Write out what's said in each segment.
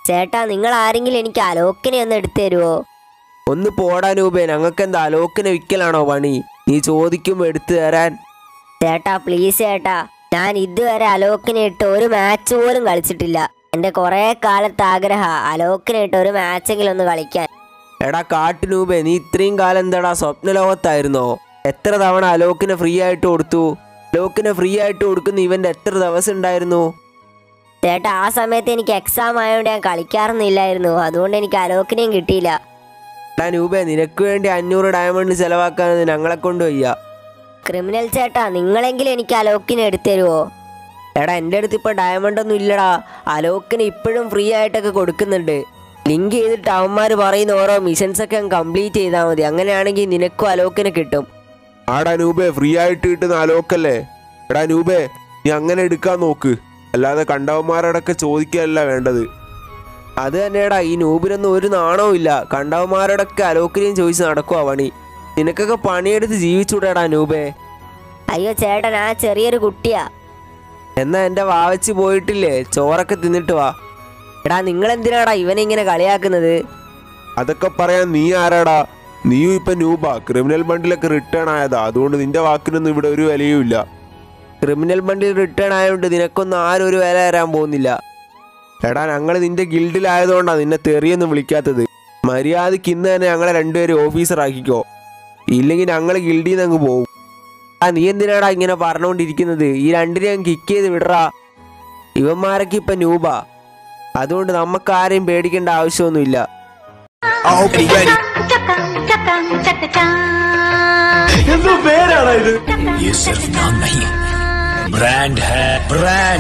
ചേട്ടാ നിങ്ങൾ ആരെങ്കിലും എനിക്ക് അലോക്കിനെ ഒന്ന് എടുത്തു തരുമോ ഒന്ന് പോടാ നൂപേ ഞങ്ങൾക്ക് എന്താ അലോക്കിനെ വിൽക്കലാണോ പണി നീ ചോദിക്കുമ്പോൾ എടുത്തു തരാൻ ചേട്ടാ പ്ലീസ് ചേട്ടാ ഞാൻ ഇതുവരെ അലോക്കിനെ ഇട്ട് ഒരു മാച്ച് പോലും കളിച്ചിട്ടില്ല എൻ്റെ കുറേ കാലത്തെ ആഗ്രഹ അലോക്കിനെ ഇട്ട് ഒരു മാച്ചെങ്കിലും ഒന്ന് കളിക്കാൻ എടാ കാട്ടിനൂപേ നീ ഇത്രയും കാലം എന്താടാ സ്വപ്നലോകത്തായിരുന്നോ എത്ര തവണ അലോക്കിനെ ഫ്രീ ആയിട്ട് കൊടുത്തു അലോക്കിനെ ഫ്രീ ആയിട്ട് കൊടുക്കുന്ന ഇവന്റ് എത്ര ദിവസം ഉണ്ടായിരുന്നു ചേട്ടാ ആ സമയത്ത് എനിക്ക് എക്സാം ആയതുകൊണ്ട് ഞാൻ കളിക്കാറൊന്നുമില്ലായിരുന്നു അതുകൊണ്ട് എനിക്ക് അലോക്കിനെയും കിട്ടിയില്ല എടാ നൂപേ നിനക്ക് വേണ്ടി അഞ്ഞൂറ് ഡയമണ്ട് ചെലവാക്കാൻ ഞങ്ങളെ കൊണ്ട് വയ്യ ക്രിമിനൽ ചേട്ടാ നിങ്ങളെങ്കിലും എനിക്ക് അലോക്കിനെ എടുത്തു തരുമോ എടാ എൻ്റെ അടുത്ത് ഇപ്പോൾ ഡയമണ്ട് ഒന്നും ഇല്ലടാ അലോക്കിന് ഇപ്പോഴും ഫ്രീ ആയിട്ടൊക്കെ കൊടുക്കുന്നുണ്ട് ലിങ്ക് ചെയ്തിട്ട് അവന്മാർ പറയുന്ന ഓരോ മിഷൻസ് ഒക്കെ കംപ്ലീറ്റ് ചെയ്താൽ മതി അങ്ങനെയാണെങ്കിൽ നിനക്കും അലോക്കിനെ കിട്ടും ആടാ നൂബേ ഫ്രീ ആയിട്ട് കിട്ടുന്ന അലോക്കല്ലേ എടാ നൂബേ നീ അങ്ങനെ എടുക്കാൻ നോക്ക് അല്ലാതെ കണ്ടവന്മാരോടൊക്കെ ചോദിക്കാനല്ല വേണ്ടത് അത് തന്നെയാടാ ഈ നൂബിനൊന്നും ഒരു നാണവും ഇല്ല കണ്ടവന്മാരോടൊക്കെ അലോക്കിനെയും ചോദിച്ച് നടക്കുവാ പണി നിനക്കൊക്കെ പണിയെടുത്ത് ജീവിച്ചൂടാടാ നൂബേ അയ്യോ ചേട്ടൻ ആ ചെറിയൊരു കുട്ടിയാ എന്നാ എൻ്റെ വാവച്ച് പോയിട്ടില്ലേ ചോറൊക്കെ തിന്നിട്ട് വാ എടാ നിങ്ങൾ എന്തിനാടാ ഇവനെ ഇങ്ങനെ കളിയാക്കുന്നത് അതൊക്കെ പറയാൻ നീ ആരാടാ നീയും ഇപ്പൊ നൂബാ ക്രിമിനൽ ബണ്ടിലൊക്കെ റിട്ടേൺ ആയതാ അതുകൊണ്ട് നിന്റെ വാക്കിനൊന്നും ഇവിടെ ഒരു വിലയും ഇല്ല ക്രിമിനൽ ബണ്ടിൽ റിട്ടേൺ ആയതുകൊണ്ട് നിനക്കൊന്നും ആരും ഒരു വില തരാൻ പോകുന്നില്ല എടാ ഞങ്ങൾ നിന്റെ ഗിൽഡിലായതുകൊണ്ടാ നിന്നെ തെറിയൊന്നും വിളിക്കാത്തത് മര്യാദയ്ക്ക് ഇന്ന് തന്നെ ഞങ്ങളെ രണ്ടുപേരും ഓഫീസർ ആക്കിക്കോ ഇല്ലെങ്കിൽ ഞങ്ങൾ ഗിൽഡിൽ നിന്ന് അങ്ങ് പോകും ആ നീ എന്തിനാടാ ഇങ്ങനെ പറഞ്ഞുകൊണ്ടിരിക്കുന്നത് ഈ രണ്ടിനെ ഞാൻ കിക്ക് ചെയ്ത് വിടറാ ഇവന്മാരൊക്കെ ഇപ്പൊ നൂബാ അതുകൊണ്ട് നമുക്ക് ആരെയും പേടിക്കേണ്ട ആവശ്യമൊന്നുമില്ല ये सिर्फ नाम नहीं ब्रांड है ब्रांड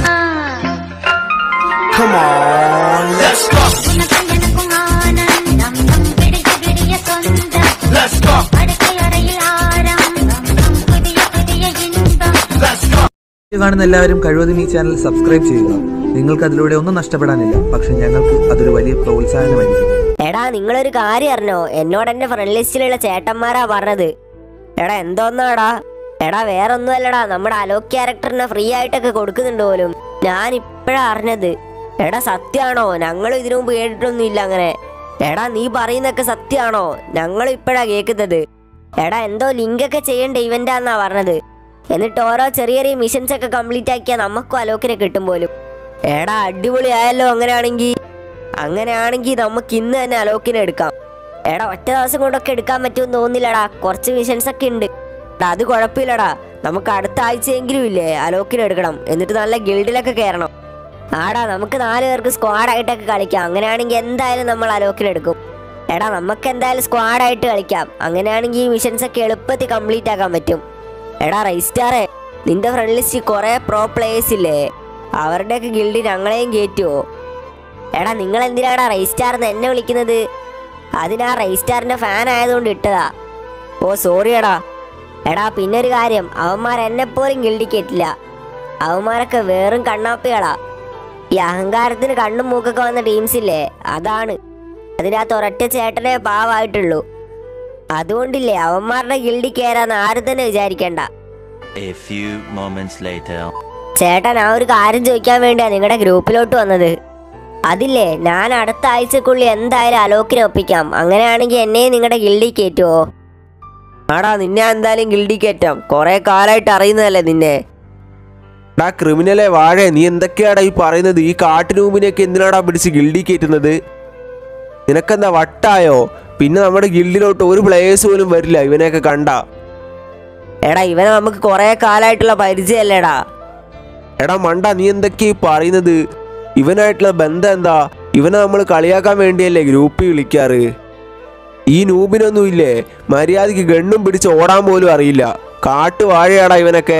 വീഡിയോ കാണുന്ന എല്ലാവരും കഴിവതും ഈ ചാനൽ സബ്സ്ക്രൈബ് ചെയ്യുക നിങ്ങൾക്ക് അതിലൂടെ ഒന്നും നഷ്ടപ്പെടാനില്ല പക്ഷെ ഞങ്ങൾക്ക് അതൊരു വലിയ പ്രോത്സാഹനമായിരിക്കും എടാ നിങ്ങളൊരു കാര്യം അറിഞ്ഞോ എന്നോട് എന്റെ ഫ്രണ്ട് ലിസ്റ്റിലുള്ള ചേട്ടന്മാരാ പറഞ്ഞത് എടാ എന്തോന്നാടാ എടാ വേറൊന്നുമല്ലടാ നമ്മുടെ അലോക് ക്യാരക്ടറിനെ ഫ്രീ ആയിട്ടൊക്കെ കൊടുക്കുന്നുണ്ട് പോലും ഞാൻ ഇപ്പഴാ അറിഞ്ഞത് എടാ സത്യാണോ ഞങ്ങൾ ഇതിനു മുമ്പ് കേട്ടിട്ടൊന്നും ഇല്ല അങ്ങനെ എടാ നീ പറയുന്നൊക്കെ സത്യാണോ ഞങ്ങൾ ഇപ്പഴാ കേൾക്കുന്നത് എടാ എന്തോ ലിങ്കൊക്കെ ചെയ്യേണ്ട ഇവന്റാന്നാ പറഞ്ഞത് എന്നിട്ട് ഓരോ ചെറിയ ചെറിയ മിഷൻസ് ഒക്കെ കംപ്ലീറ്റ് ആക്കിയാൽ നമുക്കും അലോക്കിനെ കിട്ടും പോലും എടാ അടിപൊളി ആയല്ലോ അങ്ങനെയാണെങ്കിൽ അങ്ങനെയാണെങ്കിൽ നമുക്ക് ഇന്ന് തന്നെ അലോക്കിനെ എടുക്കാം എടാ ഒറ്റ ദിവസം കൊണ്ടൊക്കെ എടുക്കാൻ പറ്റുമെന്ന് തോന്നുന്നില്ലടാ കുറച്ച് മിഷൻസ് ഒക്കെ ഉണ്ട് എടാ അത് കുഴപ്പമില്ലടാ നമുക്ക് അടുത്ത ആഴ്ചയെങ്കിലും ഇല്ലേ അലോക്കിനെ എടുക്കണം എന്നിട്ട് നല്ല ഗിൽഡിലൊക്കെ കയറണം ആടാ നമുക്ക് നാല് പേർക്ക് സ്ക്വാഡായിട്ടൊക്കെ കളിക്കാം അങ്ങനെയാണെങ്കിൽ എന്തായാലും നമ്മൾ അലോക്കിനെ എടുക്കും എടാ നമുക്ക് എന്തായാലും സ്ക്വാഡായിട്ട് കളിക്കാം അങ്ങനെയാണെങ്കിൽ ഈ മിഷൻസ് ഒക്കെ എളുപ്പത്തിൽ കംപ്ലീറ്റ് ആക്കാൻ പറ്റും എടാ റൈസ്റ്റാറേ നിന്റെ ഫ്രണ്ട് ലിസ്റ്റിൽ കുറേ പ്രോ പ്ലേയേഴ്സ് ഇല്ലേ അവരുടെയൊക്കെ ഗിൽഡിൽ ഞങ്ങളെയും കയറ്റുമോ എടാ നിങ്ങൾ എന്തിനാടാ റൈസ്റ്റാർ എന്ന് എന്നെ വിളിക്കുന്നത് അതിനാ റൈസ്റ്റാറിന്റെ ഫാൻ ആയതുകൊണ്ട് ഇട്ടതാ ഓ സോറി എടാ എടാ പിന്നെ ഒരു കാര്യം അവന്മാർ എന്നെ പോലും ഗിൽഡി കയറ്റില്ല അവന്മാരൊക്കെ വെറും കണ്ണാപ്പികളാ ഈ അഹങ്കാരത്തിന് കണ്ണും മൂക്കൊക്കെ വന്ന ടീംസ് ഇല്ലേ അതാണ് അതിനകത്ത് ഒരൊറ്റ ചേട്ടനെ പാവായിട്ടുള്ളൂ അതുകൊണ്ടില്ലേ അവന്മാരുടെ ഗിൽഡി കയറാന്ന് ആരും തന്നെ വിചാരിക്കണ്ട A few moments later. ചേട്ടൻ ആ ഒരു കാര്യം ചോദിക്കാൻ വേണ്ടിയാ നിങ്ങളുടെ ഗ്രൂപ്പിലോട്ട് വന്നത് അതില്ലേ ഞാൻ അടുത്ത ആഴ്ചക്കുള്ളിൽ എന്തായാലും അലോക്കിനെ ഒപ്പിക്കാം അങ്ങനെയാണെങ്കിൽ എന്നെയും നിങ്ങളുടെ ഗിൽഡി കയറ്റുമോ ആടാ നിന്നെ എന്തായാലും ഗിൽഡി കയറ്റാം കുറെ കാലമായിട്ട് അറിയുന്നതല്ലേ നിന്നെ എടാ ക്രിമിനലെ വാഴ നീ എന്തൊക്കെയാടാ ഈ പറയുന്നത് ഈ കാട്ടിനൂമ്പിനെയൊക്കെ എന്തിനാടാ പിടിച്ച് ഗിൽഡി കയറ്റുന്നത് നിനക്കെന്താ വട്ടായോ പിന്നെ നമ്മുടെ ഗിൽഡിലോട്ട് ഒരു പ്ലേയേഴ്സ് പോലും വരില്ല ഇവനെയൊക്കെ കണ്ട എടാ ഇവനെ നമുക്ക് കുറെ കാലമായിട്ടുള്ള പരിചയമല്ലേടാ എടാ മണ്ട നീ എന്തൊക്കെയാ ഈ പറയുന്നത് ഇവനായിട്ടുള്ള ബന്ധം എന്താ ഇവനെ നമ്മൾ കളിയാക്കാൻ വേണ്ടിയല്ലേ ഗ്രൂപ്പിൽ വിളിക്കാറ് ഈ നൂബിനൊന്നും ഇല്ലേ മര്യാദയ്ക്ക് ഗണ്ണും പിടിച്ച് ഓടാൻ പോലും അറിയില്ല കാട്ടു വാഴയാടാ ഇവനൊക്കെ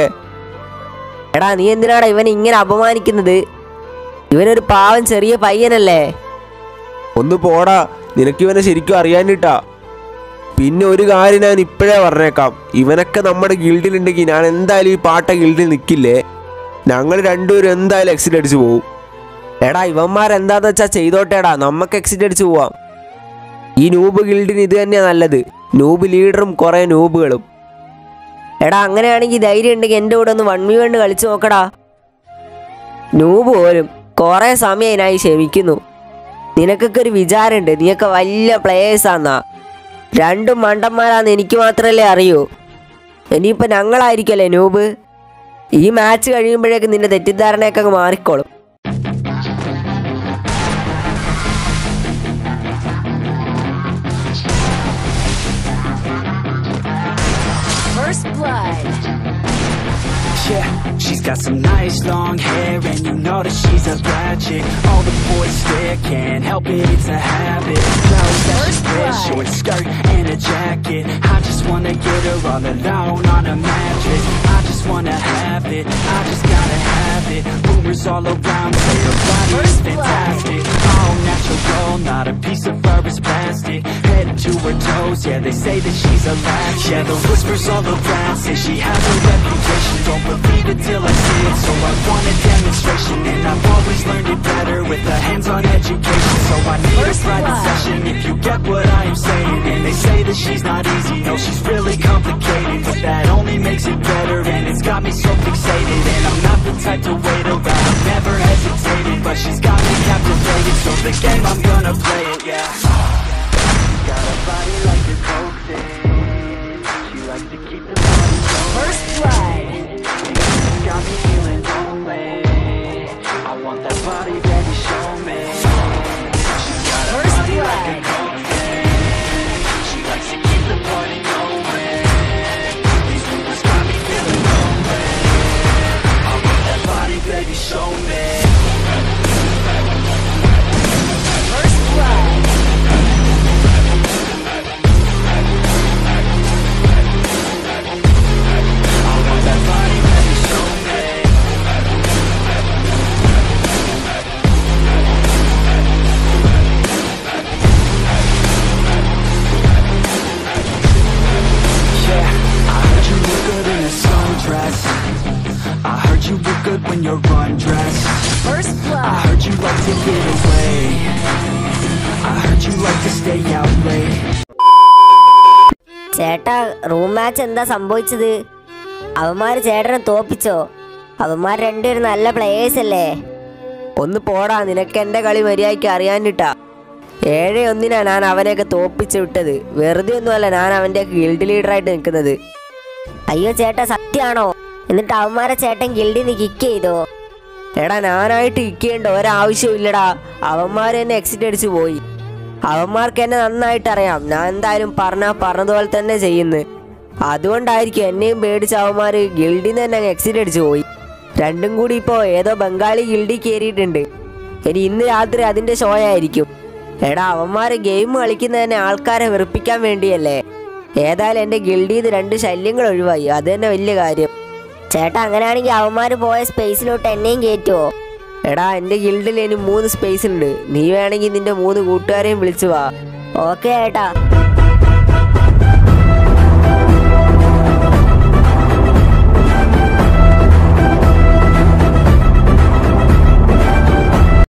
എടാ നീ എന്തിനാടാ ഇവനെ ഇങ്ങനെ അപമാനിക്കുന്നത് ഇവനൊരു പാവം ചെറിയ പയ്യനല്ലേ ഒന്ന് പോടാ നിനക്കിവനെ ശരിക്കും അറിയാനിട്ടാ പിന്നെ ഒരു കാര്യം ഞാൻ ഇപ്പോഴേ പറഞ്ഞേക്കാം ഇവനൊക്കെ നമ്മുടെ ഗിൽഡിലുണ്ടെങ്കിൽ ഞാൻ എന്തായാലും ഈ പാട്ട ഗിൽഡിൽ നിൽക്കില്ലേ ഞങ്ങൾ രണ്ടുപേരും എന്തായാലും എക്സിറ്റ് അടിച്ചു പോകും എടാ ഇവന്മാരെന്താന്ന് വെച്ചാ ചെയ്തോട്ടേടാ നമുക്ക് എക്സിറ്റ് അടിച്ചു പോവാം ഈ നൂബ് ഗിൽഡിന് ഇത് തന്നെയാ നല്ലത് നൂബ് ലീഡറും കുറെ നൂബുകളും എടാ അങ്ങനെയാണെങ്കിൽ ധൈര്യം ഉണ്ടെങ്കിൽ എൻ്റെ കൂടെ ഒന്ന് വൺ വി വണ്ട് കളിച്ചു നോക്കടാ നൂബ് പോലും കുറെ സമയം ഞാൻ ക്ഷമിക്കുന്നു നിനക്കൊക്കെ ഒരു വിചാരമുണ്ട് നീയൊക്കെ വലിയ പ്ലേയേഴ്സാന്നാ രണ്ടും മണ്ടന്മാരാന്ന് എനിക്ക് മാത്രമല്ലേ അറിയൂ ഇനിയിപ്പോൾ ഞങ്ങളായിരിക്കല്ലേ നൂബ് ഈ മാച്ച് കഴിയുമ്പോഴേക്ക് നിന്റെ തെറ്റിദ്ധാരണയൊക്കെ അങ്ങ് മാറിക്കോളും First blood. Yeah, she's got some nice long hair and you know that she's a bad chick All the boys stare, can't help it, it's a habit Clothes that she wears, short skirt and a jacket I just wanna get her all alone on a mattress I just wanna have it, I just gotta have it Rumors all around say her body is fantastic All natural, not a piece of fur is plastic Head to her toes, yeah they say that she's a latch Yeah the whispers all around say she has a reputation Don't believe it till I see it, so I want a demonstration And I've always learned it better with a hands-on education So I need a private session if you get what I am saying And they say that she's not easy, no she's really complicated But that only makes it better and it's got me so fixated And I'm not the type to wait around, I've never hesitated But she's got me captivated, so the game I'm gonna play it, yeah Got a body like a cocaine She likes to keep the party going First blood. Got me feeling lonely I want that body, baby, show me She got a First body like a blood. cocaine She likes to keep the party going These rumors got me feeling lonely I want that body, baby, show me First blood. I want that body, baby, show me Yeah, I heard you look good in a sundress I heard you look good when you're undressed First I blood. heard you like to get away I heard you like to stay out late ചേട്ടാ room match എന്താ സംഭവിച്ചത് അവന്മാര് ചേട്ടനെ തോപ്പിച്ചോ അവന്മാർ രണ്ടുപേരും നല്ല players അല്ലേ ഒന്ന് പോടാ നിനക്ക് എൻ്റെ കളി മര്യാദയ്ക്ക് അറിയാനിട്ടാ ഏഴ് ഒന്നിനാ ഞാൻ അവനെയൊക്കെ തോപ്പിച്ച് വിട്ടത് വെറുതെ ഒന്നുമല്ല ഞാൻ അവൻ്റെ ഗിൽഡ് ലീഡറായിട്ട് നിൽക്കുന്നത് അയ്യോ ചേട്ടാ സത്യാണോ എന്നിട്ട് അവന്മാരെ ചേട്ടൻ ഗിൽഡിൽ നിന്ന് കിക്ക് ചെയ്തോ എടാ ഞാനായിട്ട് ഇരിക്കേണ്ട ഒരാവശ്യമില്ലടാ അവന്മാർ എന്നെ എക്സിറ്റ് അടിച്ചു പോയി അവന്മാർക്ക് എന്നെ നന്നായിട്ട് അറിയാം ഞാൻ എന്തായാലും പറഞ്ഞ പറഞ്ഞതുപോലെ തന്നെ ചെയ്യുന്നു അതുകൊണ്ടായിരിക്കും എന്നെയും പേടിച്ച അവന്മാർ ഗിൽഡിൽ നിന്ന് തന്നെ എക്സിറ്റ് അടിച്ചു പോയി രണ്ടും കൂടി ഇപ്പോൾ ഏതോ ബംഗാളി ഗിൽഡിൽ കയറിയിട്ടുണ്ട് ഇനി ഇന്ന് രാത്രി അതിൻ്റെ ഷോ ആയിരിക്കും എടാ അവന്മാർ ഗെയിം കളിക്കുന്ന തന്നെ ആൾക്കാരെ വെറുപ്പിക്കാൻ വേണ്ടിയല്ലേ ഏതായാലും എൻ്റെ ഗിൽഡിൽ നിന്ന് രണ്ട് ശല്യങ്ങൾ ഒഴിവായി അത് തന്നെ വലിയ കാര്യം ചേട്ടാ അങ്ങനെയാണെങ്കിൽ അവന്മാര് പോയ സ്പേസിലോട്ട് എന്നെയും കയറ്റുവോ എടാ എൻ്റെ ഗിൽഡിൽ ഇനി മൂന്ന് സ്പേസ് ഉണ്ട് നീ വേണമെങ്കിൽ നിന്റെ മൂന്ന് കൂട്ടുകാരെയും വിളിച്ചു വാ ഓക്കെ ചേട്ടാ